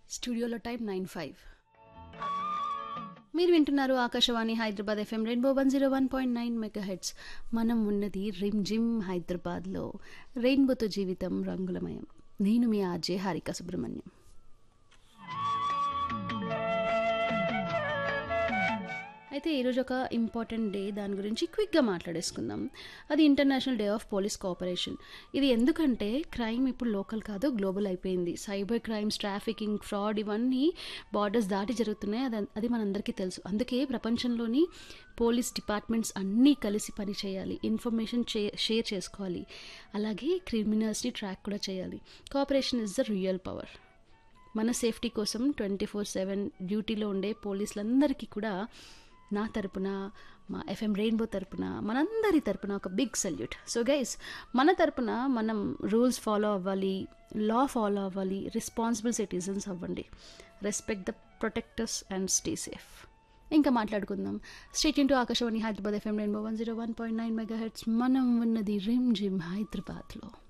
స్టూడియోలో time nine five మీరు వింటున్నారు Akashvani Hyderabad FM rainbow one zero one point nine mega heads మనం ఉన్నది రిమ్ జిమ్ హైదరాబాద్లో రెయిన్బోతో జీవితం రంగులమయం నేను మీ ఆర్జే హారిక సుబ్రహ్మణ్యం అయితే ఈరోజు ఒక ఇంపార్టెంట్ డే దాని గురించి క్విక్గా మాట్లాడేసుకుందాం అది international day of police cooperation ఇది ఎందుకంటే క్రైమ్ ఇప్పుడు లోకల్ కాదు గ్లోబల్ అయిపోయింది సైబర్ క్రైమ్స్ ట్రాఫికింగ్ ఫ్రాడ్ ఇవన్నీ బార్డర్స్ దాటి జరుగుతున్నాయి అది అది మనందరికీ తెలుసు అందుకే ప్రపంచంలోని పోలీస్ డిపార్ట్మెంట్స్ అన్నీ కలిసి పని చేయాలి ఇన్ఫర్మేషన్ చే షేర్ చేసుకోవాలి అలాగే క్రిమినల్స్ని ట్రాక్ కూడా చేయాలి cooperation is the real power మన సేఫ్టీ కోసం ట్వంటీ ఫోర్ సెవెన్ డ్యూటీలో ఉండే పోలీసులందరికీ కూడా నా తరపున మా ఎఫ్ఎం రెయిన్బో తరపున మనందరి తరపున ఒక బిగ్ సల్యూట్ సో గైస్ మన తరపున మనం రూల్స్ ఫాలో అవ్వాలి లా ఫాలో అవ్వాలి రెస్పాన్సిబుల్ సిటిజన్స్ అవ్వండి respect the protectors and stay safe ఇంకా మాట్లాడుకుందాం state into Akashvani Hyderabad FM rainbow one zero one point nine mega heads మనం ఉన్నది రిమ్ జిమ్ హైదరాబాద్లో